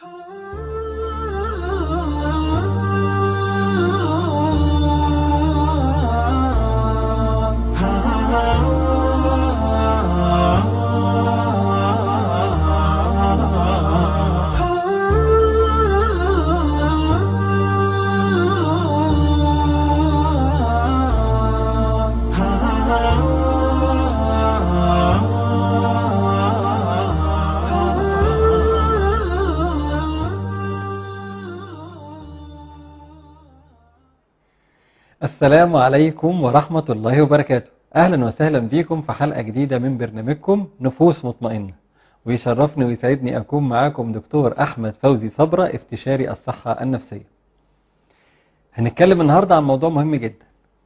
السلام عليكم ورحمة الله وبركاته أهلا وسهلا بكم في حلقة جديدة من برنامجكم نفوس مطمئنة ويشرفني ويسعدني أكون معاكم دكتور أحمد فوزي صبرة استشاري الصحة النفسية هنتكلم النهاردة عن موضوع مهم جدا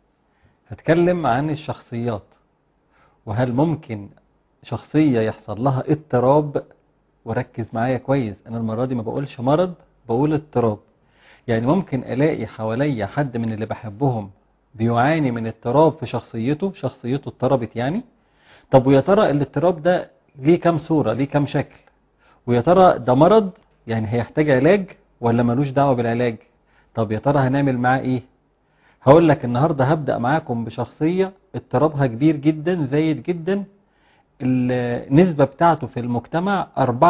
هتكلم عن الشخصيات وهل ممكن شخصية يحصل لها اضطراب وركز معايا كويس أنا المرة دي ما بقولش مرض بقول اضطراب يعني ممكن ألاقي حواليا حد من اللي بحبهم بيعاني من اضطراب في شخصيته شخصيته اضطربت يعني طب ويا ترى الاضطراب ده ليه كام صورة ليه كام شكل ويا ترى ده مرض يعني هيحتاج علاج ولا ملوش دعوة بالعلاج طب يا ترى هنعمل معاه ايه هقول لك النهاردة هبدأ معاكم بشخصية اضطرابها كبير جدا زايد جدا النسبة بتاعته في المجتمع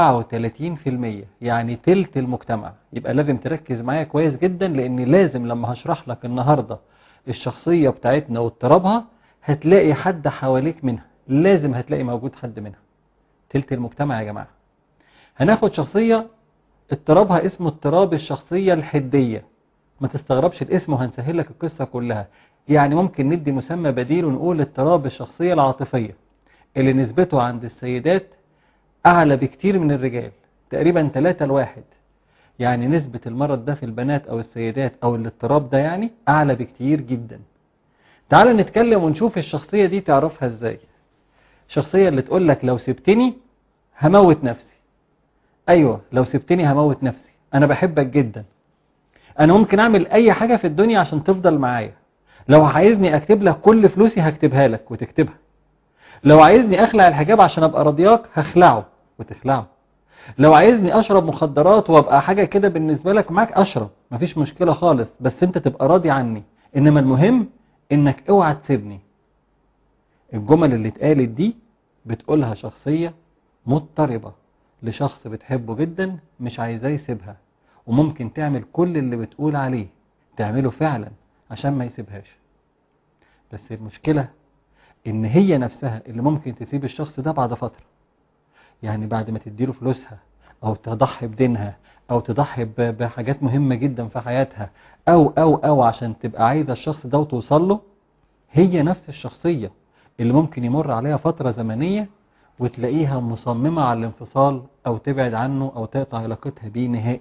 34% يعني تلت المجتمع يبقى لازم تركز معايا كويس جدا لان لازم لما هشرح لك النهاردة الشخصية بتاعتنا واضطرابها هتلاقي حد حواليك منها لازم هتلاقي موجود حد منها تلت المجتمع يا جماعة هناخد شخصية اضطرابها اسمه اضطراب الشخصية الحدية ما تستغربش الاسم وهنسهل لك القصة كلها يعني ممكن ندي مسمى بديل ونقول اضطراب الشخصية العاطفية اللي نسبته عند السيدات أعلى بكتير من الرجال تقريبا 3 لواحد يعني نسبة المرض ده في البنات أو السيدات أو الاضطراب ده يعني أعلى بكتير جدا تعال نتكلم ونشوف الشخصية دي تعرفها ازاي الشخصية اللي تقول لك لو سبتني هموت نفسي أيوة لو سبتني هموت نفسي أنا بحبك جدا أنا ممكن أعمل أي حاجة في الدنيا عشان تفضل معايا لو عايزني أكتب لك كل فلوسي هكتبها لك وتكتبها لو عايزني اخلع الحجاب عشان ابقى راضياك هخلعه وتخلعه لو عايزني اشرب مخدرات وابقى حاجة كده بالنسبة لك معاك اشرب مفيش مشكلة خالص بس انت تبقى راضي عني انما المهم انك اوعى تسيبني الجمل اللي اتقالت دي بتقولها شخصية مضطربة لشخص بتحبه جدا مش عايزاه يسيبها وممكن تعمل كل اللي بتقول عليه تعمله فعلا عشان ما يسيبهاش بس المشكلة ان هي نفسها اللي ممكن تسيب الشخص ده بعد فترة يعني بعد ما تديله فلوسها او تضحي بدينها او تضحي بحاجات مهمة جدا في حياتها او او او عشان تبقى عايزة الشخص ده وتوصل له هي نفس الشخصية اللي ممكن يمر عليها فترة زمنية وتلاقيها مصممة على الانفصال او تبعد عنه او تقطع علاقتها بيه نهائي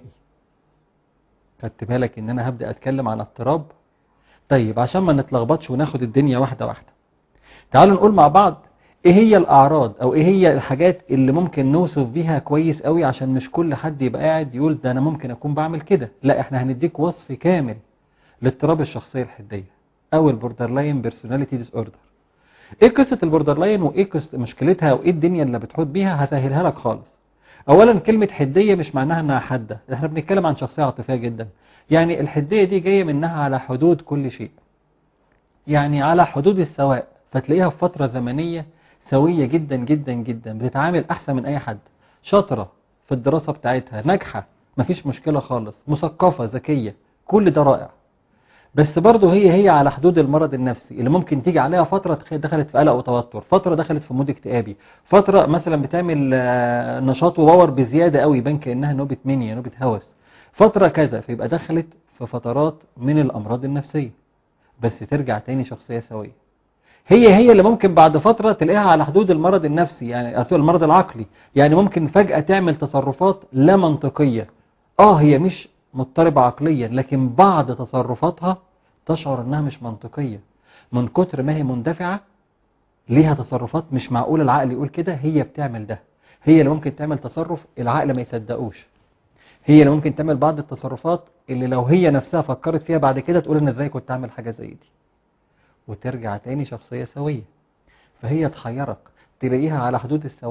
خدت بالك ان انا هبدأ اتكلم عن اضطراب طيب عشان ما نتلخبطش وناخد الدنيا واحدة واحدة تعالوا نقول مع بعض ايه هي الاعراض او ايه هي الحاجات اللي ممكن نوصف بيها كويس قوي عشان مش كل حد يبقى قاعد يقول ده انا ممكن اكون بعمل كده لا احنا هنديك وصف كامل لاضطراب الشخصية الحدية او البوردر لاين بيرسوناليتي ديس اوردر ايه قصة البوردر لاين وايه قصة مشكلتها وايه الدنيا اللي بتحوط بيها هسهلها لك خالص اولا كلمة حدية مش معناها انها حادة احنا بنتكلم عن شخصية عاطفية جدا يعني الحدية دي جاية منها على حدود كل شيء يعني على حدود السواء فتلاقيها في فترة زمنية سوية جدا جدا جدا بتتعامل أحسن من أي حد شاطرة في الدراسة بتاعتها ناجحة مفيش مشكلة خالص مثقفة ذكية كل ده رائع بس برضه هي هي على حدود المرض النفسي اللي ممكن تيجي عليها فترة دخلت في قلق وتوتر فترة دخلت في مود اكتئابي فترة مثلا بتعمل نشاط وباور بزيادة قوي بان كأنها نوبة منيا نوبة هوس فترة كذا فيبقى دخلت في فترات من الأمراض النفسية بس ترجع تاني شخصية سوية هي هي اللي ممكن بعد فترة تلاقيها على حدود المرض النفسي يعني أسوأ المرض العقلي يعني ممكن فجأة تعمل تصرفات لا منطقية آه هي مش مضطربة عقليا لكن بعض تصرفاتها تشعر أنها مش منطقية من كتر ما هي مندفعة ليها تصرفات مش معقول العقل يقول كده هي بتعمل ده هي اللي ممكن تعمل تصرف العقل ما يصدقوش هي اللي ممكن تعمل بعض التصرفات اللي لو هي نفسها فكرت فيها بعد كده تقول أنا إزاي كنت أعمل حاجة زي دي وترجع تاني شخصية سوية فهي تحيرك تلاقيها على حدود السواء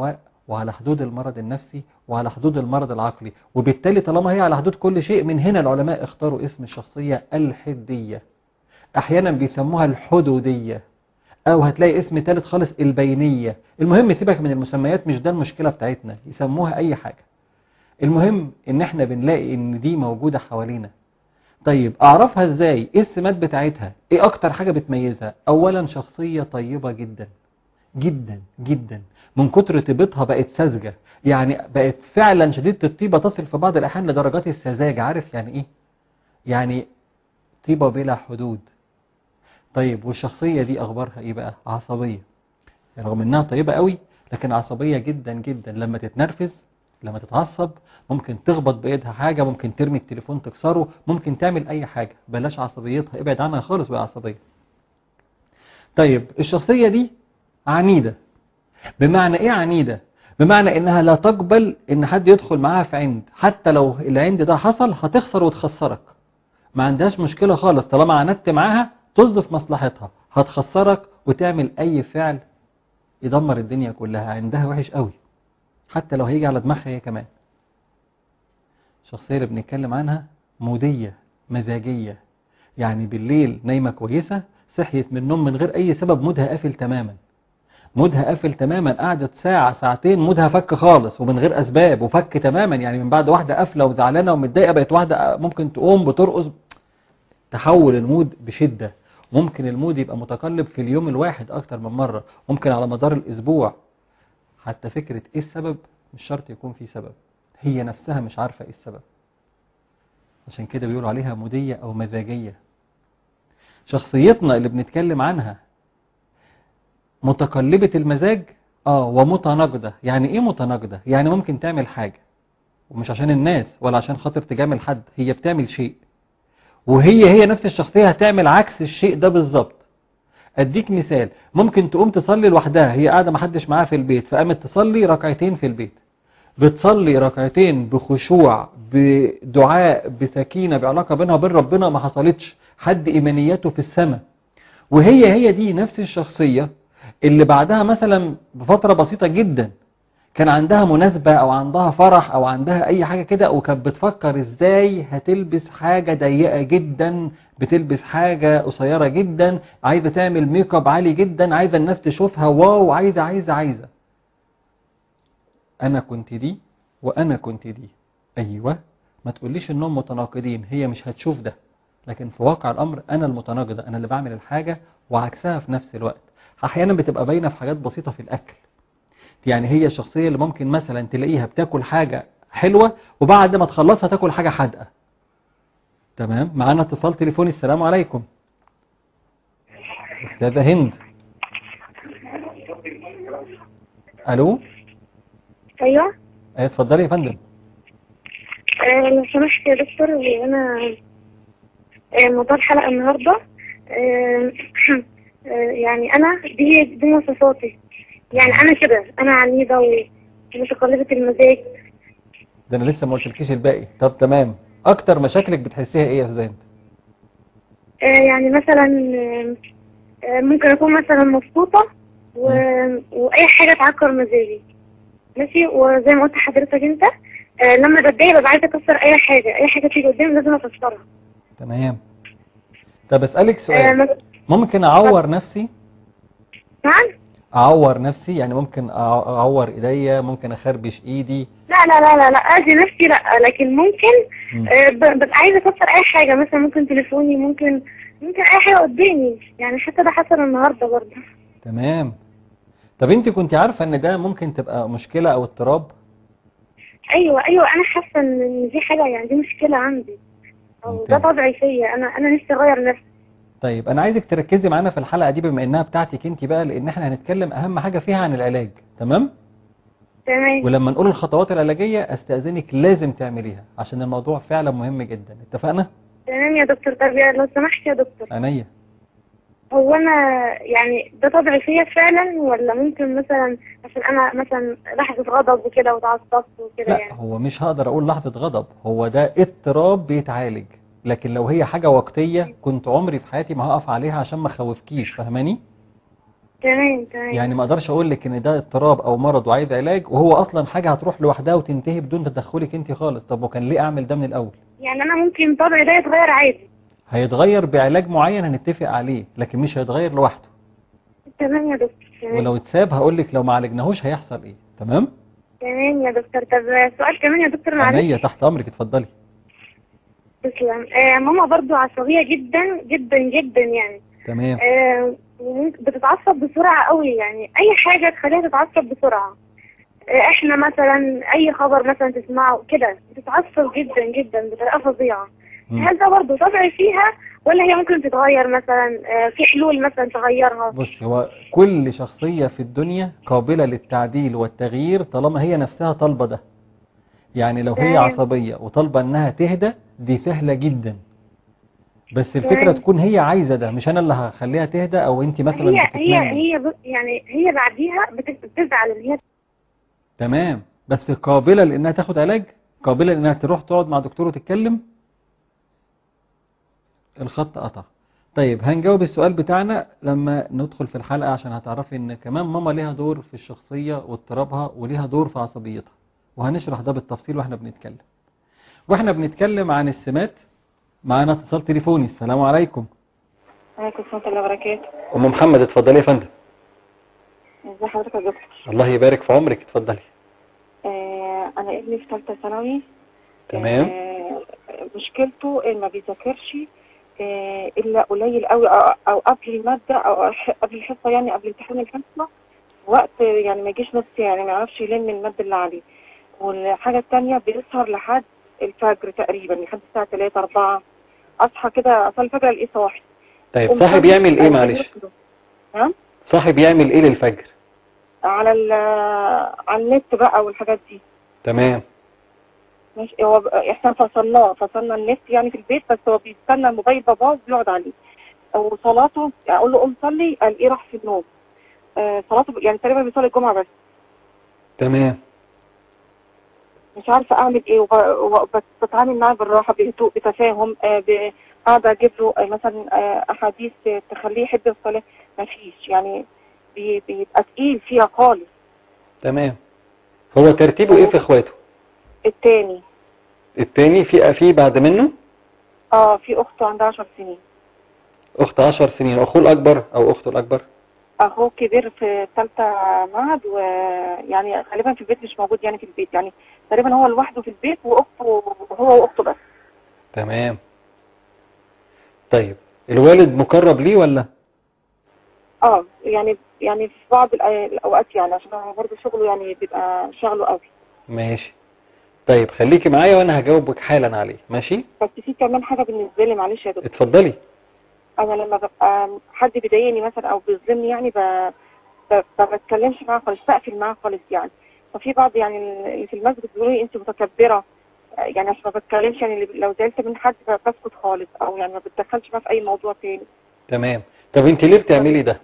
وعلى حدود المرض النفسي وعلى حدود المرض العقلي وبالتالي طالما هي على حدود كل شيء من هنا العلماء اختاروا اسم الشخصية الحدية احيانا بيسموها الحدودية او هتلاقي اسم ثالث خالص البينية المهم سيبك من المسميات مش ده المشكلة بتاعتنا يسموها اي حاجة المهم ان احنا بنلاقي ان دي موجودة حوالينا طيب اعرفها ازاي ايه السمات بتاعتها ايه اكتر حاجة بتميزها اولا شخصية طيبة جدا جدا جدا من كتر طيبتها بقت ساذجة يعني بقت فعلا شديدة الطيبة تصل في بعض الأحيان لدرجات السذاجة عارف يعني إيه؟ يعني طيبة بلا حدود طيب والشخصية دي أخبارها إيه بقى؟ عصبية رغم إنها طيبة قوي لكن عصبية جدا جدا لما تتنرفز لما تتعصب ممكن تخبط بإيدها حاجة ممكن ترمي التليفون تكسره ممكن تعمل أي حاجة بلاش عصبيتها ابعد عنها خالص بقى عصبية طيب الشخصية دي عنيدة بمعنى ايه عنيدة بمعنى انها لا تقبل ان حد يدخل معاها في عند حتى لو العند ده حصل هتخسر وتخسرك ما عندهاش مشكلة خالص طالما عندت معاها طز في مصلحتها هتخسرك وتعمل اي فعل يدمر الدنيا كلها عندها وحش قوي حتى لو هيجي على دماغها هي كمان الشخصية اللي بنتكلم عنها مودية مزاجية يعني بالليل نايمة كويسة صحيت من النوم من غير اي سبب مودها قافل تماما مودها قافل تماما قعدت ساعة ساعتين مودها فك خالص ومن غير أسباب وفك تماما يعني من بعد واحدة قافلة وزعلانة ومتضايقة بقت واحدة ممكن تقوم بترقص تحول المود بشدة ممكن المود يبقى متقلب في اليوم الواحد أكتر من مرة ممكن على مدار الأسبوع حتى فكرة إيه السبب مش شرط يكون في سبب هي نفسها مش عارفة إيه السبب عشان كده بيقولوا عليها مودية أو مزاجية شخصيتنا اللي بنتكلم عنها متقلبة المزاج اه ومتناقضة يعني ايه متناقضة يعني ممكن تعمل حاجة ومش عشان الناس ولا عشان خاطر تجامل حد هي بتعمل شيء وهي هي نفس الشخصية هتعمل عكس الشيء ده بالظبط اديك مثال ممكن تقوم تصلي لوحدها هي قاعدة محدش معاها في البيت فقامت تصلي ركعتين في البيت بتصلي ركعتين بخشوع بدعاء بسكينة بعلاقة بينها وبين ربنا ما حصلتش حد إيمانياته في السماء وهي هي دي نفس الشخصية اللي بعدها مثلا بفترة بسيطة جدا كان عندها مناسبة او عندها فرح او عندها اي حاجة كده وكانت بتفكر ازاي هتلبس حاجة ضيقة جدا بتلبس حاجة قصيرة جدا عايزة تعمل ميك اب عالي جدا عايزة الناس تشوفها واو عايزة عايزة عايزة انا كنت دي وانا كنت دي ايوه ما تقوليش انهم متناقضين هي مش هتشوف ده لكن في واقع الامر انا المتناقضة انا اللي بعمل الحاجة وعكسها في نفس الوقت احيانا بتبقى باينه في حاجات بسيطه في الاكل يعني هي الشخصيه اللي ممكن مثلا تلاقيها بتاكل حاجه حلوه وبعد ما تخلصها تاكل حاجه حادقه تمام معانا اتصال تليفوني السلام عليكم استاذه هند الو ايوه ايه اتفضلي يا فندم آه، لو سمحت يا دكتور وانا آه، موضوع الحلقه النهارده آه، آه، يعني انا دي دي مواصفاتي يعني انا كده انا عنيده ومتقلبه المزاج ده انا لسه ما قلتلكيش الباقي طب تمام اكتر مشاكلك بتحسيها ايه يا استاذه هند آه، يعني مثلا آه، آه، ممكن اكون مثلا مبسوطه و... واي حاجه تعكر مزاجي ماشي وزي ما قلت لحضرتك انت آه، لما بتضايق ببقى عايزه اكسر اي حاجه اي حاجه تيجي قدامي لازم اكسرها تمام طب اسالك آه، سؤال مس- ممكن اعور نفسي نعم اعور نفسي يعني ممكن أع- اعور ايديا ممكن اخربش ايدي لا لا لا لا لا اذي نفسي لا لكن ممكن مم. آه، ب- ببقى عايزه اكسر اي حاجه مثلا ممكن تليفوني ممكن ممكن اي حاجه قدامي يعني حتى ده حصل النهارده برضه تمام طب انت كنت عارفة ان ده ممكن تبقى مشكلة او اضطراب ايوه ايوه انا حاسه ان دي حاجه يعني دي مشكله عندي او ده ممتاز. طبعي فيا انا انا نفسي اغير نفسي طيب انا عايزك تركزي معانا في الحلقة دي بما انها بتاعتك انت بقى لان احنا هنتكلم اهم حاجة فيها عن العلاج تمام تمام ولما نقول الخطوات العلاجية استأذنك لازم تعمليها عشان الموضوع فعلا مهم جدا اتفقنا تمام يا دكتور طب يا- لو سمحت يا دكتور عينيا هو انا يعني ده طبعي فيا فعلا ولا ممكن مثلا عشان انا مثلا لحظه غضب وكده وتعصبت وكده لا يعني هو مش هقدر اقول لحظة غضب هو ده اضطراب بيتعالج لكن لو هي حاجة وقتية كنت عمري في حياتي ما هقف عليها عشان ما اخوفكيش فاهماني تمام تمام يعني ما اقدرش اقول لك ان ده اضطراب او مرض وعايز علاج وهو اصلا حاجه هتروح لوحدها وتنتهي بدون تدخلك انت خالص طب وكان ليه اعمل ده من الاول يعني انا ممكن طبعي ده يتغير عادي هيتغير بعلاج معين هنتفق عليه لكن مش هيتغير لوحده تمام يا دكتور تمام ولو اتساب هقول لك لو ما عالجناهوش هيحصل ايه تمام تمام يا دكتور طب سؤال كمان يا دكتور معلش عينيا تحت امرك اتفضلي تسلم آه ماما برضو عصبية جدا جدا جدا يعني تمام آه وممكن- بتتعصب بسرعة قوي يعني أي حاجة تخليها تتعصب بسرعة آه احنا مثلا أي خبر مثلا تسمعه كده بتتعصب جدا جدا بطريقة فظيعة مم. هل ده برضو طبع فيها ولا هي ممكن تتغير مثلا آه في حلول مثلا تغيرها بص هو كل شخصية في الدنيا قابلة للتعديل والتغيير طالما هي نفسها طالبة ده يعني لو هي تمام. عصبية وطالبة انها تهدى دي سهلة جدا بس الفكرة تمام. تكون هي عايزة ده مش انا اللي هخليها تهدى او انت مثلا هي هي بتتمني هي بص- يعني هي بعديها بت- بتزعل ان هي تمام بس قابلة لانها تاخد علاج قابلة لانها تروح تقعد مع دكتور وتتكلم الخط قطع طيب هنجاوب السؤال بتاعنا لما ندخل في الحلقة عشان هتعرفي ان كمان ماما ليها دور في الشخصية واضطرابها وليها دور في عصبيتها وهنشرح ده بالتفصيل واحنا بنتكلم واحنا بنتكلم عن السمات معانا اتصال تليفوني السلام عليكم عليكم السلام ورحمة الله وبركاته ام محمد اتفضلي يا فندم ازي حضرتك يا دكتور الله يبارك في عمرك اتفضلي آه انا ابني في ثالثة ثانوي تمام آه مشكلته إن ما بيذاكرش آه الا قليل قوي او, أو قبل المادة او ح- قبل الحصة يعني قبل امتحان الحصة وقت يعني ما يجيش نص يعني ما يعرفش يلم المادة اللي عليه والحاجة التانية بيسهر لحد الفجر تقريبا لحد الساعة 3 4 اصحى كده اصلي الفجر الاقيه صاحي طيب قوم صاحب صلي- يعمل ايه آه، معلش نعم صاحب يعمل ايه للفجر على ال- على النت بقى والحاجات دي تمام ماشي هو ب- احنا فصلناه فصلنا النت يعني في البيت بس هو بيستنى موبايل باباه وبيقعد عليه وصلاته اقول له قوم صلي قال ايه راح في النوم آه صلاته ب- يعني تقريبا بيصلي الجمعه بس تمام مش عارفه اعمل ايه وب- وب- بس بتعامل معاه بالراحه بهدوء بتفاهم آه ب- قاعده اجيب له آه مثلا آه احاديث آه، تخليه يحب الصلاه مفيش يعني بي- بيبقى تقيل فيها خالص تمام هو ترتيبه ايه في اخواته التاني التاني في في بعد منه اه في اخته عندها 10 سنين اخت 10 سنين اخوه الاكبر او اخته الاكبر اخوه كبير في ثالثه معهد ويعني غالبا في البيت مش موجود يعني في البيت يعني تقريبا هو لوحده في البيت واخته هو واخته بس تمام طيب الوالد مقرب ليه ولا اه يعني يعني في بعض الأ- الاوقات يعني عشان هو برضه شغله يعني بيبقى شغله قوي ماشي طيب خليكي معايا وانا هجاوبك حالا عليه ماشي بس في كمان حاجه بالنسبه لي معلش يا دكتور اتفضلي انا لما ببقى حد بيضايقني مثلا او بيظلمني يعني ب... ب... ما بتكلمش معاه خالص بقفل معاه خالص يعني ففي بعض يعني اللي في المسجد بيقولوا لي انت متكبره يعني عشان ما بتكلمش يعني لو زعلت من حد ب- بسكت خالص او يعني ما بتدخلش معاه في اي موضوع تاني تمام طب انت ليه بتعملي ده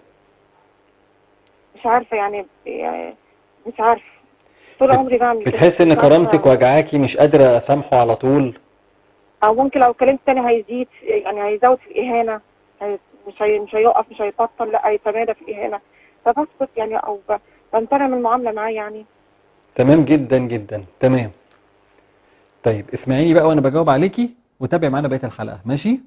مش عارفه يعني, يعني مش عارفه طول عمري بعمل كده. بتحس ان مش عارفة. كرامتك وجعاكي مش قادرة اسامحه على طول او ممكن لو كلمت تاني هيزيد يعني هيزود في الاهانه هي- مش هي مش هيقف مش هيبطل لا هيتمادى في الاهانه فبسكت يعني او ب- بمتنع من المعامله معاه يعني تمام جدا جدا تمام طيب اسمعيني بقى وانا بجاوب عليكي وتابع معانا بقية الحلقة ماشي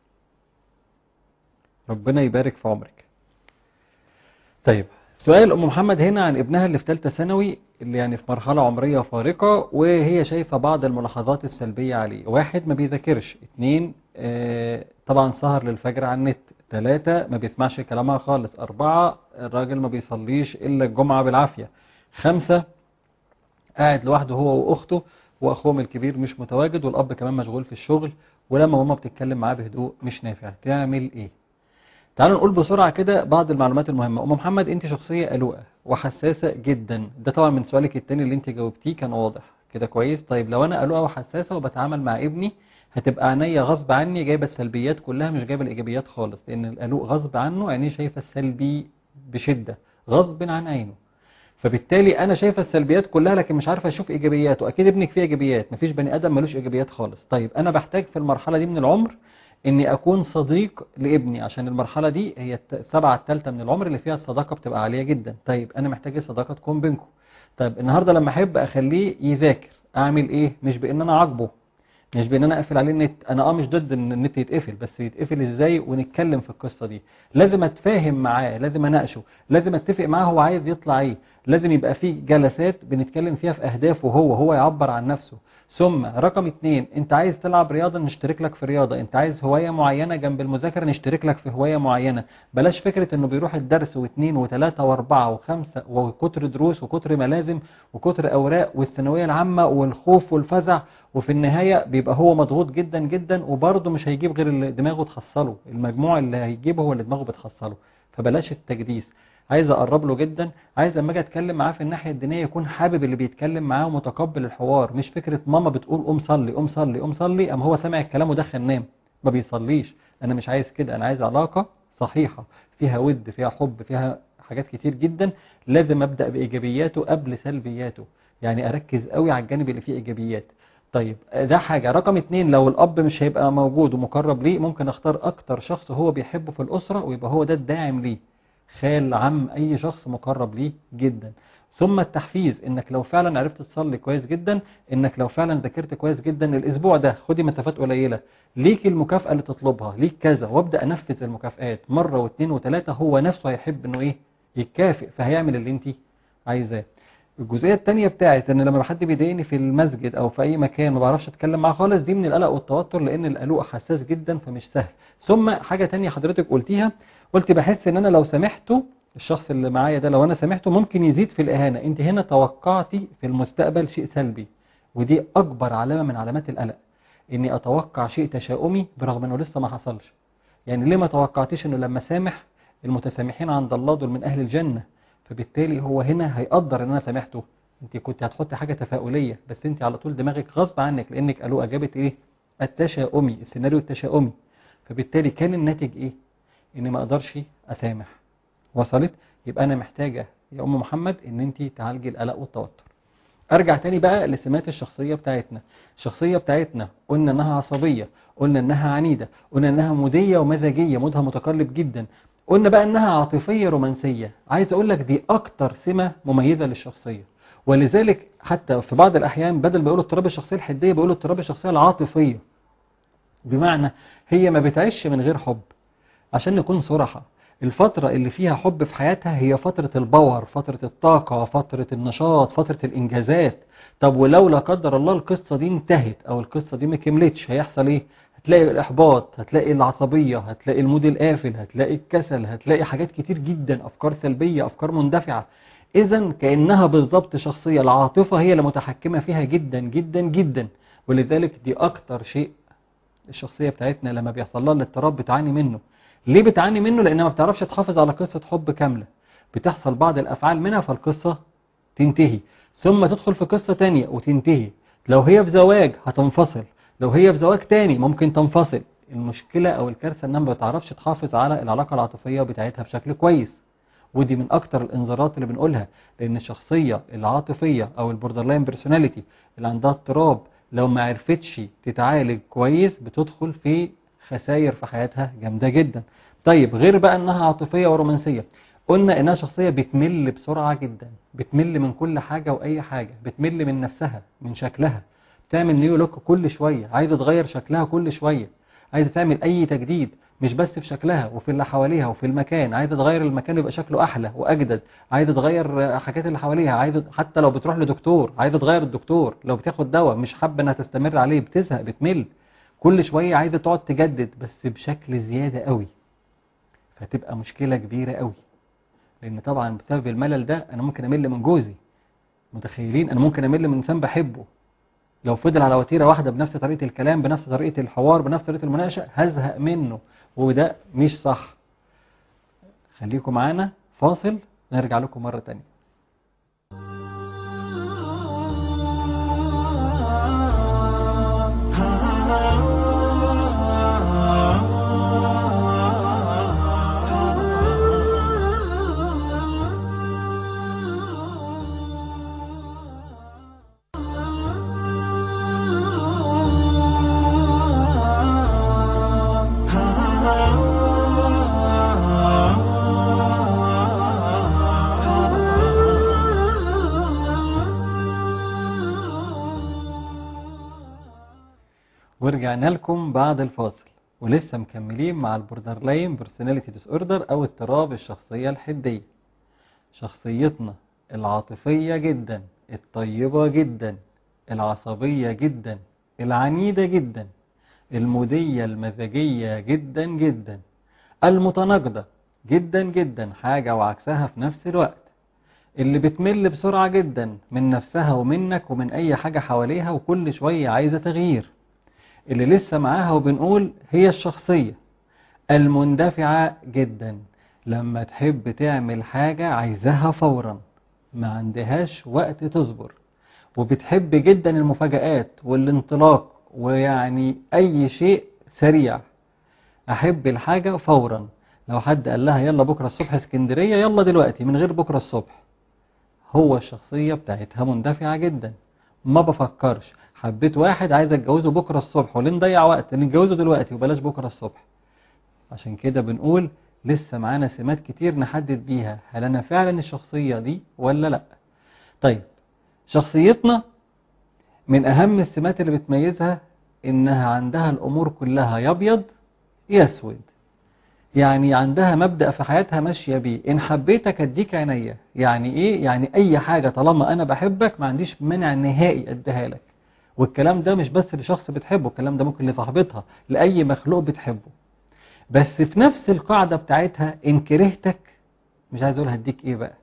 ربنا يبارك في عمرك طيب سؤال ام محمد هنا عن ابنها اللي في ثالثه ثانوي اللي يعني في مرحلة عمرية فارقة وهي شايفة بعض الملاحظات السلبية عليه واحد ما بيذاكرش اتنين آه، طبعا سهر للفجر على النت ثلاثة ما بيسمعش كلامها خالص أربعة الراجل ما بيصليش إلا الجمعة بالعافية خمسة قاعد لوحده هو واخته واخوهم الكبير مش متواجد والاب كمان مشغول في الشغل ولما ماما بتتكلم معاه بهدوء مش نافع تعمل ايه تعالوا نقول بسرعة كده بعض المعلومات المهمة ام محمد انت شخصية قلوقة وحساسة جدا ده طبعا من سؤالك التاني اللي انت جاوبتيه كان واضح كده كويس طيب لو انا قلوقة وحساسة وبتعامل مع ابني هتبقى عينيا غصب عني جايبة السلبيات كلها مش جايبة الايجابيات خالص لان القلوق غصب عنه عينيه شايفة السلبي بشدة غصب عن عينه فبالتالي انا شايفه السلبيات كلها لكن مش عارفه اشوف ايجابيات واكيد ابنك فيه ايجابيات مفيش بني ادم ملوش ايجابيات خالص طيب انا بحتاج في المرحله دي من العمر اني اكون صديق لابني عشان المرحله دي هي الت- السبعه الثالثه من العمر اللي فيها الصداقه بتبقى عاليه جدا طيب انا محتاج الصداقه تكون بينكم طيب النهارده لما احب اخليه يذاكر اعمل ايه مش بان انا اعاقبه مش بان انا اقفل عليه النت انا اه مش ضد ان النت يتقفل بس يتقفل ازاي ونتكلم في القصه دي لازم اتفاهم معاه لازم اناقشه لازم اتفق معاه هو عايز يطلع ايه لازم يبقى في جلسات بنتكلم فيها في اهدافه هو هو يعبر عن نفسه ثم رقم اتنين انت عايز تلعب رياضة نشترك لك في رياضة انت عايز هواية معينة جنب المذاكرة نشترك لك في هواية معينة بلاش فكرة انه بيروح الدرس واثنين وثلاثة واربعة وخمسة وكتر دروس وكتر ملازم وكتر اوراق والثانوية العامة والخوف والفزع وفي النهاية بيبقى هو مضغوط جدا جدا وبرضه مش هيجيب غير اللي دماغه تخصله المجموع اللي هيجيبه هو اللي دماغه بتخصله فبلاش التجديس عايز اقرب له جدا عايز لما اجي اتكلم معاه في الناحيه الدينيه يكون حابب اللي بيتكلم معاه ومتقبل الحوار مش فكره ماما بتقول قوم صلي قوم صلي قوم صلي ام هو سامع الكلام ودخل نام ما بيصليش انا مش عايز كده انا عايز علاقه صحيحه فيها ود فيها حب فيها حاجات كتير جدا لازم ابدا بايجابياته قبل سلبياته يعني اركز قوي على الجانب اللي فيه ايجابيات طيب ده حاجة رقم اتنين لو الأب مش هيبقى موجود ومقرب ليه ممكن اختار أكتر شخص هو بيحبه في الأسرة ويبقى هو ده الداعم ليه خال عم أي شخص مقرب ليه جدا ثم التحفيز انك لو فعلا عرفت تصلي كويس جدا انك لو فعلا ذاكرت كويس جدا الاسبوع ده خدي مسافات قليله ليك المكافاه اللي تطلبها ليك كذا وابدا انفذ المكافئات مره واثنين وثلاثه هو نفسه هيحب انه ايه يتكافئ فهيعمل اللي انت عايزاه الجزئيه الثانيه بتاعت ان لما حد بيضايقني في المسجد او في اي مكان ما بعرفش اتكلم معاه خالص دي من القلق والتوتر لان القلق حساس جدا فمش سهل ثم حاجه تانية حضرتك قلتيها قلت بحس ان انا لو سامحته الشخص اللي معايا ده لو انا سامحته ممكن يزيد في الاهانه انت هنا توقعتي في المستقبل شيء سلبي ودي اكبر علامه من علامات القلق اني اتوقع شيء تشاؤمي برغم انه لسه ما حصلش يعني ليه ما توقعتيش انه لما سامح المتسامحين عند الله دول من اهل الجنه فبالتالي هو هنا هيقدر ان انا سامحته انت كنت هتحطي حاجه تفاؤليه بس انت على طول دماغك غصب عنك لانك قالوا اجابه ايه التشاؤمي السيناريو التشاؤمي فبالتالي كان الناتج ايه اني ما اقدرش اسامح وصلت يبقى انا محتاجه يا ام محمد ان انت تعالجي القلق والتوتر ارجع تاني بقى لسمات الشخصيه بتاعتنا الشخصيه بتاعتنا قلنا انها عصبيه قلنا انها عنيده قلنا انها موديه ومزاجيه مودها متقلب جدا قلنا بقى انها عاطفيه رومانسيه عايز اقول لك دي اكتر سمه مميزه للشخصيه ولذلك حتى في بعض الاحيان بدل ما يقولوا اضطراب الشخصيه الحديه بيقولوا اضطراب الشخصيه العاطفيه بمعنى هي ما بتعيش من غير حب عشان نكون صراحه الفترة اللي فيها حب في حياتها هي فترة الباور فترة الطاقة فترة النشاط فترة الإنجازات طب ولو لا قدر الله القصة دي انتهت أو القصة دي ما كملتش هيحصل إيه؟ هتلاقي الإحباط هتلاقي العصبية هتلاقي المود القافل هتلاقي الكسل هتلاقي حاجات كتير جدا أفكار سلبية أفكار مندفعة إذا كأنها بالظبط شخصية العاطفة هي اللي متحكمة فيها جدا جدا جدا ولذلك دي أكتر شيء الشخصية بتاعتنا لما بيحصل لها الاضطراب بتعاني منه ليه بتعاني منه لانها ما بتعرفش تحافظ على قصة حب كاملة بتحصل بعض الافعال منها فالقصة تنتهي ثم تدخل في قصة تانية وتنتهي لو هي في زواج هتنفصل لو هي في زواج تاني ممكن تنفصل المشكلة او الكارثة انها ما بتعرفش تحافظ على العلاقة العاطفية بتاعتها بشكل كويس ودي من اكتر الانذارات اللي بنقولها لان الشخصية العاطفية او البوردر لاين بيرسوناليتي اللي عندها اضطراب لو ما عرفتش تتعالج كويس بتدخل في خسائر في حياتها جامدة جدا طيب غير بقى انها عاطفية ورومانسية قلنا انها شخصية بتمل بسرعة جدا بتمل من كل حاجة واي حاجة بتمل من نفسها من شكلها تعمل نيو لوك كل شوية عايزة تغير شكلها كل شوية عايزة تعمل اي تجديد مش بس في شكلها وفي اللي حواليها وفي المكان عايزة تغير المكان يبقى شكله احلى واجدد عايزة تغير حاجات اللي حواليها عايزة حتى لو بتروح لدكتور عايزة تغير الدكتور لو بتاخد دواء مش حابة انها تستمر عليه بتزهق بتمل كل شوية عايزة تقعد تجدد بس بشكل زيادة قوي فتبقى مشكلة كبيرة قوي لان طبعا بسبب الملل ده انا ممكن امل من جوزي متخيلين انا ممكن امل من انسان بحبه لو فضل على وتيرة واحدة بنفس طريقة الكلام بنفس طريقة الحوار بنفس طريقة المناقشة هزهق منه وده مش صح خليكم معانا فاصل نرجع لكم مرة تانية ورجعنا لكم بعد الفاصل ولسه مكملين مع البوردر لاين بيرسوناليتي ديس اوردر او اضطراب الشخصية الحدية شخصيتنا العاطفية جدا الطيبة جدا العصبية جدا العنيدة جدا المودية المزاجية جدا جدا المتناقضة جدا جدا حاجة وعكسها في نفس الوقت اللي بتمل بسرعة جدا من نفسها ومنك ومن أي حاجة حواليها وكل شوية عايزة تغيير اللي لسه معاها وبنقول هي الشخصية المندفعة جدا لما تحب تعمل حاجة عايزاها فورا ما عندهاش وقت تصبر وبتحب جدا المفاجآت والانطلاق ويعني أي شيء سريع أحب الحاجة فورا لو حد قال لها يلا بكرة الصبح اسكندرية يلا دلوقتي من غير بكرة الصبح هو الشخصية بتاعتها مندفعة جدا ما بفكرش حبيت واحد عايز اتجوزه بكرة الصبح وليه نضيع وقت نتجوزه دلوقتي وبلاش بكرة الصبح عشان كده بنقول لسه معانا سمات كتير نحدد بيها هل انا فعلا الشخصية دي ولا لا طيب شخصيتنا من اهم السمات اللي بتميزها انها عندها الامور كلها يا ابيض يا اسود يعني عندها مبدأ في حياتها ماشية بيه إن حبيتك أديك عينيا يعني إيه؟ يعني أي حاجة طالما أنا بحبك ما عنديش مانع نهائي أديها لك والكلام ده مش بس لشخص بتحبه الكلام ده ممكن لصاحبتها لأي مخلوق بتحبه بس في نفس القاعدة بتاعتها إن كرهتك مش عايز أقول هديك إيه بقى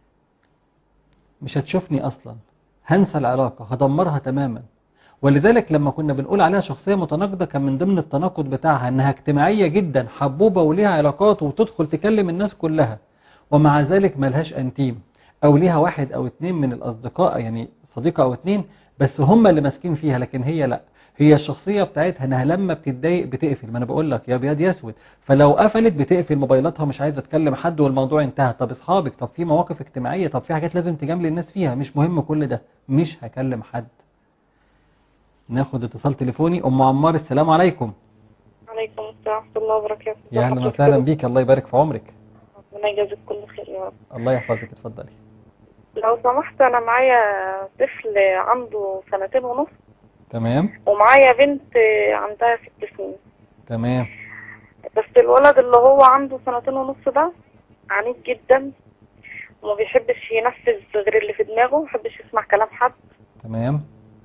مش هتشوفني أصلا هنسى العلاقة هدمرها تماما ولذلك لما كنا بنقول عليها شخصية متناقضة كان من ضمن التناقض بتاعها انها اجتماعية جدا حبوبة وليها علاقات وتدخل تكلم الناس كلها ومع ذلك ملهاش انتيم او ليها واحد او اتنين من الاصدقاء يعني صديقة او اتنين بس هم اللي ماسكين فيها لكن هي لا هي الشخصية بتاعتها انها لما بتتضايق بتقفل ما انا بقول لك يا ابيض يا اسود فلو قفلت بتقفل موبايلاتها مش عايزة تكلم حد والموضوع انتهى طب اصحابك طب في مواقف اجتماعية طب في حاجات لازم تجامل الناس فيها مش مهم كل ده مش هكلم حد ناخد اتصال تليفوني ام عمار السلام عليكم عليكم السلام ورحمة الله وبركاته يا اهلا وسهلا بيك الله يبارك في عمرك ربنا يجازيك كل خير يا رب الله يحفظك اتفضلي لو سمحت أنا معايا طفل عنده سنتين ونص تمام ومعايا بنت عندها ست سنين تمام بس الولد اللي هو عنده سنتين ونص ده عنيد جدا وما بيحبش ينفذ غير اللي في دماغه ما بيحبش يسمع كلام حد تمام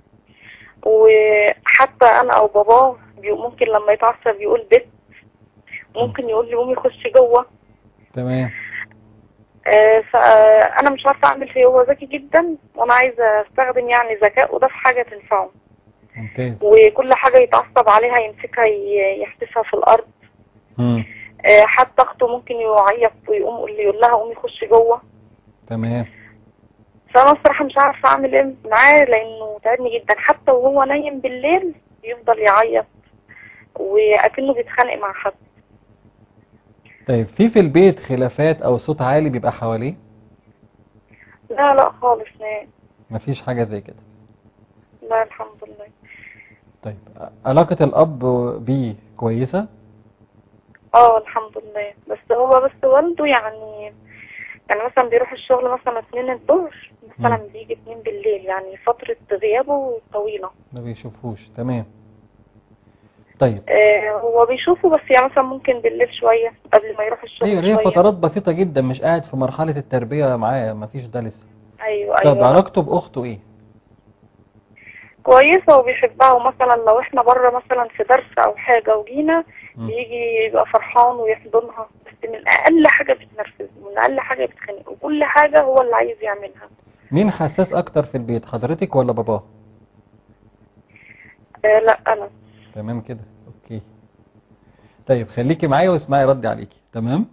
وحتى انا او باباه بي- ممكن لما يتعصب يقول بت ممكن يقول لي قومي خشي جوه تمام آه، فانا مش عارفه اعمل فيه هو ذكي جدا وانا عايزه استخدم يعني ذكائه ده في حاجه تنفعه ممتاز وكل حاجه يتعصب عليها يمسكها ي- يحدفها في الارض مم. آه، حتى اخته ممكن يعيط ويقوم يقول لي يقول لها قومي خشي جوه تمام فانا الصراحه مش عارفه اعمل ايه معاه لانه تعبني جدا حتى وهو نايم بالليل يفضل يعيط واكنه بيتخانق مع حد طيب في في البيت خلافات او صوت عالي بيبقى حواليه لا لا خالص نهائي مفيش حاجة زي كده لا الحمد لله طيب علاقة الاب بيه كويسة اه الحمد لله بس هو بس والده يعني يعني مثلا بيروح الشغل مثلا اتنين الظهر مثلا مم. بيجي اتنين بالليل يعني فترة غيابه طويلة ما بيشوفوش تمام طيب آه هو بيشوفه بس يعني مثلا ممكن بالليل شوية قبل ما يروح الشغل ايوه هي شوية فترات بسيطة جدا مش قاعد في مرحلة التربية معاه مفيش ده لسه ايوه طب ايوه علاقته باخته ايه كويسة وبيحبها ومثلا لو احنا بره مثلا في درس او حاجة وجينا مم. بيجي يبقى فرحان ويحضنها بس من اقل حاجة بتنرفز من اقل حاجة بتخنق وكل حاجة هو اللي عايز يعملها مين حساس اكتر في البيت حضرتك ولا باباه آه لا انا تمام كده اوكي طيب خليكي معايا واسمعي ردي عليكي تمام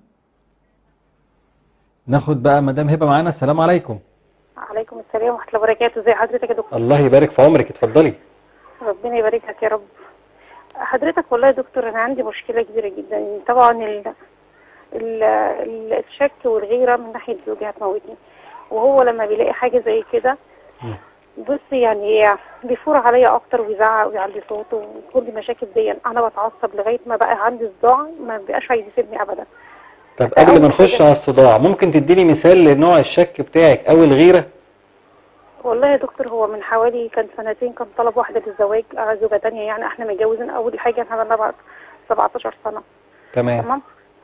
ناخد بقى مدام هبه معانا السلام عليكم عليكم السلام ورحمة الله وبركاته ازي حضرتك يا دكتور الله يبارك في عمرك اتفضلي ربنا يبارك لك يا رب حضرتك والله يا دكتور انا عندي مشكلة كبيرة جدا طبعا ال... ال... ال- الشك والغيرة من ناحية زوجي هتموتني وهو لما بيلاقي حاجة زي كده مم. بص يعني بيفور عليا اكتر ويزعق ويعلي صوته وكل المشاكل دي انا بتعصب لغاية ما بقى عندي صداع ما بيبقاش عايز يسيبني ابدا طب قبل ما نخش على الصداع ممكن تديني مثال لنوع الشك بتاعك او الغيره والله يا دكتور هو من حوالي كان سنتين كان طلب واحدة للزواج آه، زوجة تانية يعني احنا متجوزين أول حاجة احنا بقى بعد 17 سنة تمام تمام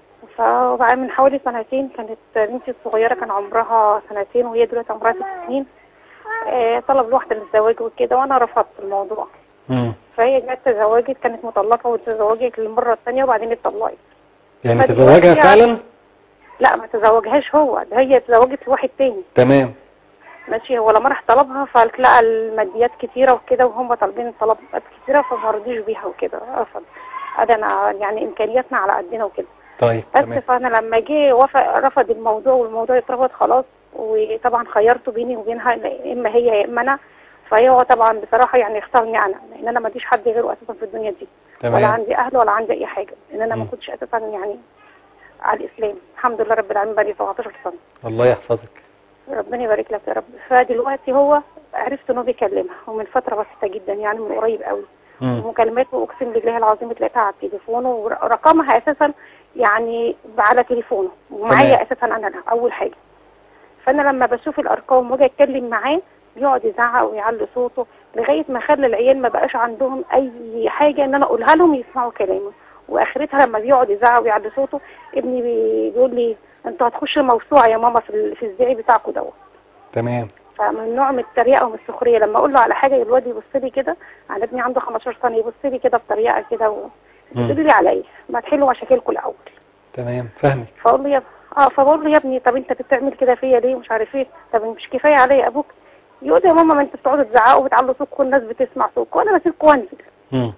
فبعد من حوالي سنتين كانت بنتي الصغيرة كان عمرها سنتين وهي دلوقتي عمرها ست سنين آه، طلب واحدة للزواج وكده وأنا رفضت الموضوع مم. فهي جت تزوجت كانت مطلقة وتزوجت للمرة الثانية وبعدين اتطلقت يعني فدلوقتي تزوجها يعني- فعلا لا ما تزوجهاش هو ده هي تزوجت لواحد تاني تمام ماشي هو لما راح طلبها فلقى الماديات كتيرة وكده وهم طالبين طلبات كتيرة فما رضيش بيها وكده رفض قال انا يعني امكانياتنا على قدنا وكده طيب بس تمام فانا لما جه وافق رفض الموضوع والموضوع اترفض خلاص وطبعا خيرته بيني وبينها يا اما هي يا اما انا فهي هو طبعا بصراحه يعني اختارني انا لان انا ما فيش حد غيره اساسا في الدنيا دي ولا تمام عندي اهل ولا عندي اي حاجه لان انا ما مم. كنتش اساسا يعني على الاسلام الحمد لله رب العالمين بقالي 17 سنه الله يحفظك ربنا يبارك لك يا رب فدلوقتي هو عرفت انه بيكلمها ومن فتره بسيطه جدا يعني من قريب قوي مم. ومكالماته اقسم بالله العظيم تلاقيها على التليفون ورقمها اساسا يعني على تليفونه ومعايا تمام. اساسا انا أنا اول حاجه فانا لما بشوف الارقام واجي اتكلم معاه بيقعد يزعق ويعلي صوته لغايه ما خلى العيال ما بقاش عندهم اي حاجه ان انا اقولها لهم يسمعوا كلامه واخرتها لما بيقعد يزعق ويعلي صوته ابني بي- بيقول لي انتوا هتخشوا موسوعه يا ماما في ال- في الزعي بتاعكم دوت تمام فمن نوع من التريقه ومن السخريه لما اقول له على حاجه الواد يبص لي كده على ابني عنده 15 سنه يبص لي كده بطريقه كده و... مم. يقول لي على ايه ما تحلوا مشاكلكم الاول تمام فاهمك فاقول له يا اه فبقول له يا ابني طب انت بتعمل كده فيا ليه مش عارف ايه طب مش كفايه عليا ابوك يقول لي يا ماما ما انت بتقعدوا تزعقوا وبتعلوا صوتكم والناس بتسمع صوتكم وانا بسيبكم وانزل مم.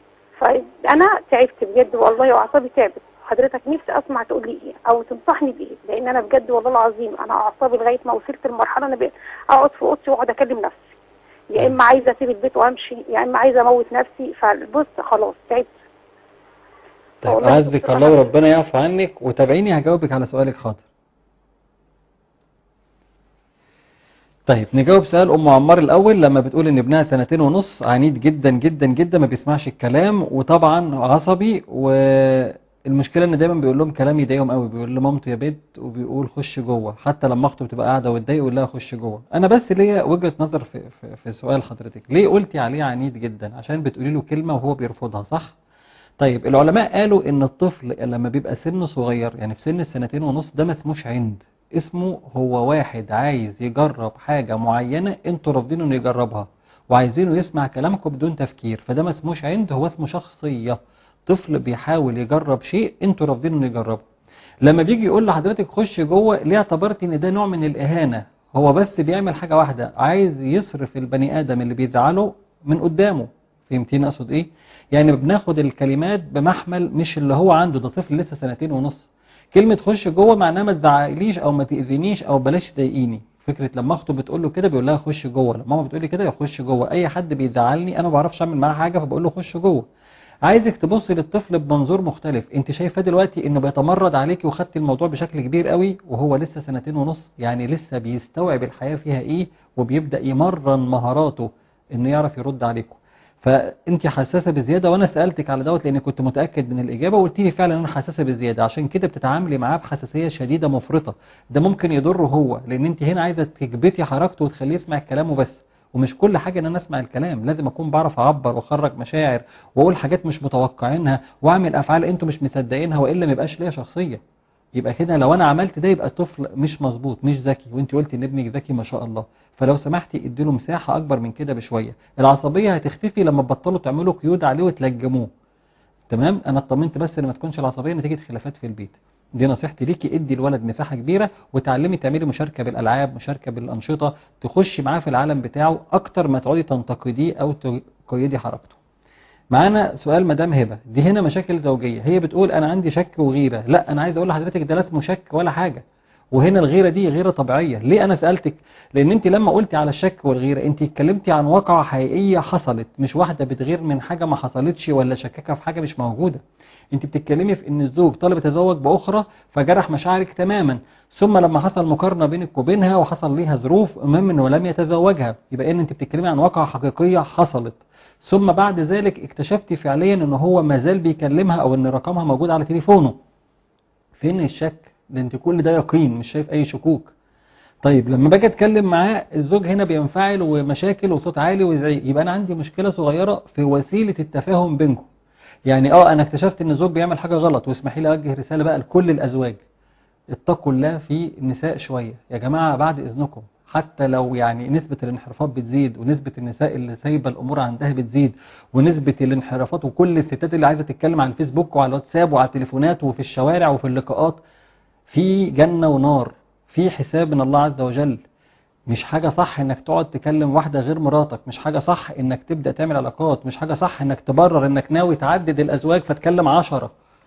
فانا تعبت بجد والله واعصابي تعبت حضرتك نفسي اسمع تقول لي ايه او تنصحني بايه لان انا بجد والله العظيم انا اعصابي لغايه ما وصلت لمرحله انا بقيت اقعد في اوضتي واقعد اكلم نفسي يا اما عايزه اسيب البيت وامشي يا اما عايزه اموت نفسي فبص خلاص تعبت طيب والله أعزك دكتور الله أنا- وربنا يعفو عنك وتابعيني هجاوبك على سؤالك حاضر طيب نجاوب سؤال أم عمار الأول لما بتقول إن ابنها سنتين ونص عنيد جدا جدا جدا ما بيسمعش الكلام وطبعا عصبي والمشكلة إن دايما بيقول لهم كلام يضايقهم قوي بيقول لمامته يا بيت وبيقول خش جوه حتى لما أخته بتبقى قاعدة وتضايق يقول لها خش جوه أنا بس ليا وجهة نظر في, في, في سؤال حضرتك ليه قلتي عليه عنيد جدا عشان بتقولي له كلمة وهو بيرفضها صح؟ طيب العلماء قالوا ان الطفل لما بيبقى سنه صغير يعني في سن السنتين ونص ده ما اسموش عند اسمه هو واحد عايز يجرب حاجة معينة انتوا رافضينه انه يجربها وعايزينه يسمع كلامكم بدون تفكير فده ما اسموش عند هو اسمه شخصية طفل بيحاول يجرب شيء انتوا رافضينه انه يجربه لما بيجي يقول لحضرتك خش جوه ليه اعتبرت ان ده نوع من الاهانة هو بس بيعمل حاجة واحدة عايز يصرف البني ادم اللي بيزعله من قدامه فهمتيني اقصد ايه يعني بناخد الكلمات بمحمل مش اللي هو عنده ده طفل لسه سنتين ونص كلمة خش جوه معناها ما تزعقليش او ما تأذينيش او بلاش تضايقيني فكرة لما اخته بتقول له كده بيقول لها خش جوه لما ماما بتقول لي كده يخش جوه اي حد بيزعلني انا ما بعرفش اعمل معاه حاجة فبقول له خش جوه عايزك تبصي للطفل بمنظور مختلف انت شايفاه دلوقتي انه بيتمرد عليكي وخدتي الموضوع بشكل كبير قوي وهو لسه سنتين ونص يعني لسه بيستوعب الحياة فيها ايه وبيبدأ يمرن مهاراته انه يعرف يرد عليكم فانت حساسه بزياده وانا سالتك على دوت لان كنت متاكد من الاجابه وقلت لي فعلا انا حساسه بزياده عشان كده بتتعاملي معاه بحساسيه شديده مفرطه ده ممكن يضره هو لان انت هنا عايزه تكبتي حركته وتخليه يسمع الكلام وبس ومش كل حاجه ان انا اسمع الكلام لازم اكون بعرف اعبر واخرج مشاعر واقول حاجات مش متوقعينها واعمل افعال انتوا مش مصدقينها والا ما يبقاش ليا شخصيه يبقى كده لو انا عملت ده يبقى الطفل مش مظبوط مش ذكي وانت قلتي ان ابنك ذكي ما شاء الله فلو سمحتي اديله مساحة اكبر من كده بشوية العصبية هتختفي لما تبطلوا تعملوا قيود عليه وتلجموه تمام انا اطمنت بس ان ما تكونش العصبية نتيجة خلافات في البيت دي نصيحتي ليكي ادي الولد مساحة كبيرة وتعلمي تعملي مشاركة بالالعاب مشاركة بالانشطة تخشي معاه في العالم بتاعه اكتر ما تقعدي تنتقديه او تقيدي حركته معانا سؤال مدام هبة دي هنا مشاكل زوجية هي بتقول انا عندي شك وغيرة لا انا عايز اقول لحضرتك ده لا اسمه شك ولا حاجة وهنا الغيرة دي غيرة طبيعية ليه انا سألتك لان انت لما قلتي على الشك والغيرة انت اتكلمتي عن واقعة حقيقية حصلت مش واحدة بتغير من حاجة ما حصلتش ولا شككها في حاجة مش موجودة انت بتتكلمي في ان الزوج طالب يتزوج باخرى فجرح مشاعرك تماما ثم لما حصل مقارنة بينك وبينها وحصل ليها ظروف المهم انه لم يتزوجها يبقى ان انت بتتكلمي عن واقعة حقيقية حصلت ثم بعد ذلك اكتشفتي فعليا ان هو مازال بيكلمها او ان رقمها موجود على تليفونه فين الشك ده انت كل ده يقين مش شايف اي شكوك طيب لما باجي اتكلم معاه الزوج هنا بينفعل ومشاكل وصوت عالي وزعيق يبقى انا عندي مشكله صغيره في وسيله التفاهم بينكم يعني اه انا اكتشفت ان الزوج بيعمل حاجه غلط واسمحي لي اوجه رساله بقى لكل الازواج اتقوا الله في النساء شويه يا جماعه بعد اذنكم حتى لو يعني نسبة الانحرافات بتزيد ونسبة النساء اللي سايبة الأمور عندها بتزيد ونسبة الانحرافات وكل الستات اللي عايزة تتكلم على الفيسبوك وعلى الواتساب وعلى التليفونات وفي الشوارع وفي اللقاءات في جنة ونار في حساب من الله عز وجل مش حاجة صح انك تقعد تكلم واحدة غير مراتك مش حاجة صح انك تبدأ تعمل علاقات مش حاجة صح انك تبرر انك ناوي تعدد الازواج فتكلم عشرة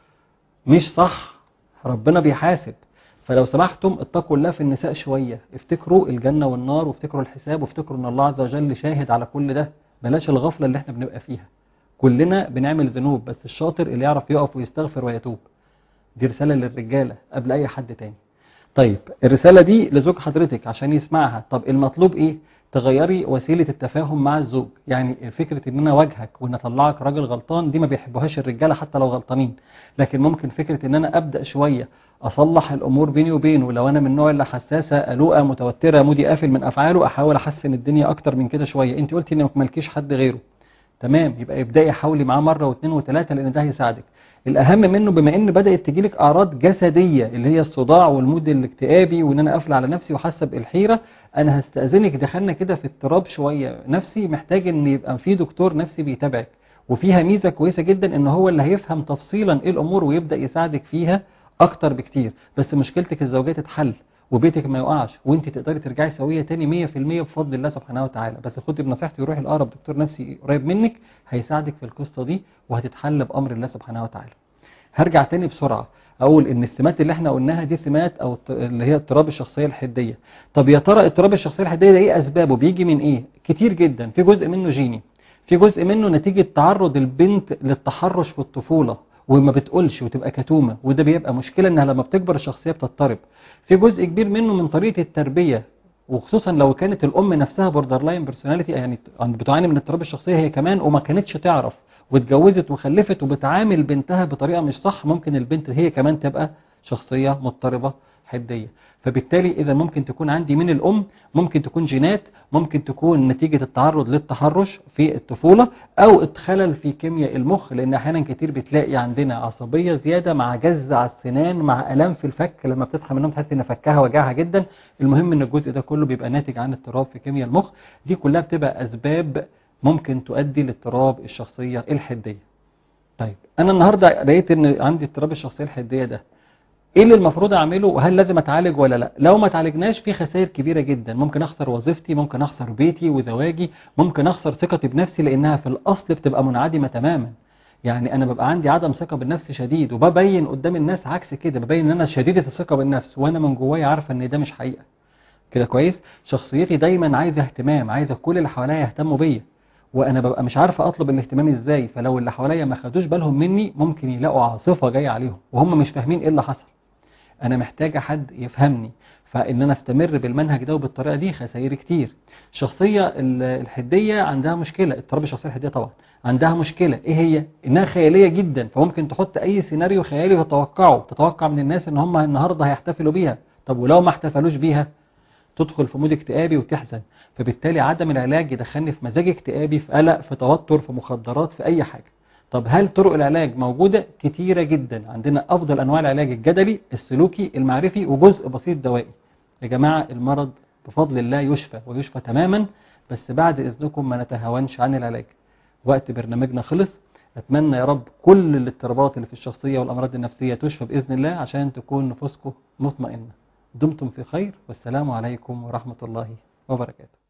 مش صح ربنا بيحاسب فلو سمحتم اتقوا الله في النساء شوية افتكروا الجنة والنار وافتكروا الحساب وافتكروا ان الله عز وجل شاهد على كل ده بلاش الغفلة اللي احنا بنبقى فيها كلنا بنعمل ذنوب بس الشاطر اللي يعرف يقف ويستغفر ويتوب دي رسالة للرجالة قبل اي حد تاني طيب الرسالة دي لزوج حضرتك عشان يسمعها طب المطلوب ايه تغيري وسيلة التفاهم مع الزوج يعني فكرة ان انا واجهك وان اطلعك راجل غلطان دي ما بيحبوهاش الرجالة حتى لو غلطانين لكن ممكن فكرة ان انا ابدأ شوية اصلح الامور بيني وبينه ولو انا من النوع اللي حساسة قلوقة متوترة مودي قافل من افعاله احاول احسن الدنيا اكتر من كده شوية انت قلتي انك مالكيش حد غيره تمام يبقى ابدأي حاولي معاه مرة واثنين وثلاثة لان ده هيساعدك الاهم منه بما ان بدات تجيلك اعراض جسديه اللي هي الصداع والمود الاكتئابي وان انا قافله على نفسي وحاسه بالحيره انا هستاذنك دخلنا كده في اضطراب شويه نفسي محتاج ان يبقى في دكتور نفسي بيتابعك وفيها ميزه كويسه جدا ان هو اللي هيفهم تفصيلا ايه الامور ويبدا يساعدك فيها اكتر بكتير بس مشكلتك الزوجيه تتحل وبيتك ما يقعش وانت تقدري ترجعي سويه تاني 100% بفضل الله سبحانه وتعالى بس خدي بنصيحتي وروحي لاقرب دكتور نفسي قريب منك هيساعدك في القصه دي وهتتحل بامر الله سبحانه وتعالى هرجع تاني بسرعه اقول ان السمات اللي احنا قلناها دي سمات او اللي هي اضطراب الشخصيه الحديه طب يا ترى اضطراب الشخصيه الحديه ده ايه اسبابه بيجي من ايه كتير جدا في جزء منه جيني في جزء منه نتيجه تعرض البنت للتحرش في الطفوله وما بتقولش وتبقى كتومه وده بيبقى مشكله انها لما بتكبر الشخصيه بتضطرب في جزء كبير منه من طريقه التربيه وخصوصا لو كانت الام نفسها بوردر لاين بيرسوناليتي يعني بتعاني من اضطراب الشخصيه هي كمان وما كانتش تعرف واتجوزت وخلفت وبتعامل بنتها بطريقه مش صح ممكن البنت هي كمان تبقى شخصيه مضطربه حديه فبالتالي اذا ممكن تكون عندي من الام ممكن تكون جينات ممكن تكون نتيجه التعرض للتحرش في الطفوله او خلل في كيمياء المخ لان احيانا كتير بتلاقي عندنا عصبيه زياده مع جز على السنان مع الام في الفك لما بتصحى من النوم تحس ان فكها وجعها جدا المهم ان الجزء ده كله بيبقى ناتج عن اضطراب في كيمياء المخ دي كلها بتبقى اسباب ممكن تؤدي لاضطراب الشخصيه الحديه طيب انا النهارده لقيت ان عندي اضطراب الشخصيه الحديه ده ايه اللي المفروض اعمله وهل لازم اتعالج ولا لا لو ما اتعالجناش في خسائر كبيره جدا ممكن اخسر وظيفتي ممكن اخسر بيتي وزواجي ممكن اخسر ثقتي بنفسي لانها في الاصل بتبقى منعدمه تماما يعني انا ببقى عندي عدم ثقه بالنفس شديد وببين قدام الناس عكس كده ببين ان انا شديده الثقه بالنفس وانا من جوايا عارفه ان ده مش حقيقه كده كويس شخصيتي دايما عايزه اهتمام عايزه كل اللي حواليا يهتموا بيا وانا ببقى مش عارفه اطلب الاهتمام ازاي فلو اللي حواليا ما خدوش بالهم مني ممكن يلاقوا عاصفه جايه عليهم وهم مش فاهمين ايه اللي حصل انا محتاجه حد يفهمني فان انا استمر بالمنهج ده وبالطريقه دي خسائر كتير الشخصيه الحديه عندها مشكله اضطراب الشخصيه الحديه طبعا عندها مشكله ايه هي انها خياليه جدا فممكن تحط اي سيناريو خيالي وتتوقعه تتوقع من الناس ان هم النهارده هيحتفلوا بيها طب ولو ما احتفلوش بيها تدخل في مود اكتئابي وتحزن فبالتالي عدم العلاج يدخلني في مزاج اكتئابي في قلق في توتر في مخدرات في اي حاجه طب هل طرق العلاج موجودة؟ كتيرة جدا عندنا أفضل أنواع العلاج الجدلي السلوكي المعرفي وجزء بسيط دوائي يا جماعة المرض بفضل الله يشفى ويشفى تماما بس بعد إذنكم ما نتهاونش عن العلاج وقت برنامجنا خلص أتمنى يا رب كل الاضطرابات اللي في الشخصية والأمراض النفسية تشفى بإذن الله عشان تكون نفوسكم مطمئنة دمتم في خير والسلام عليكم ورحمة الله وبركاته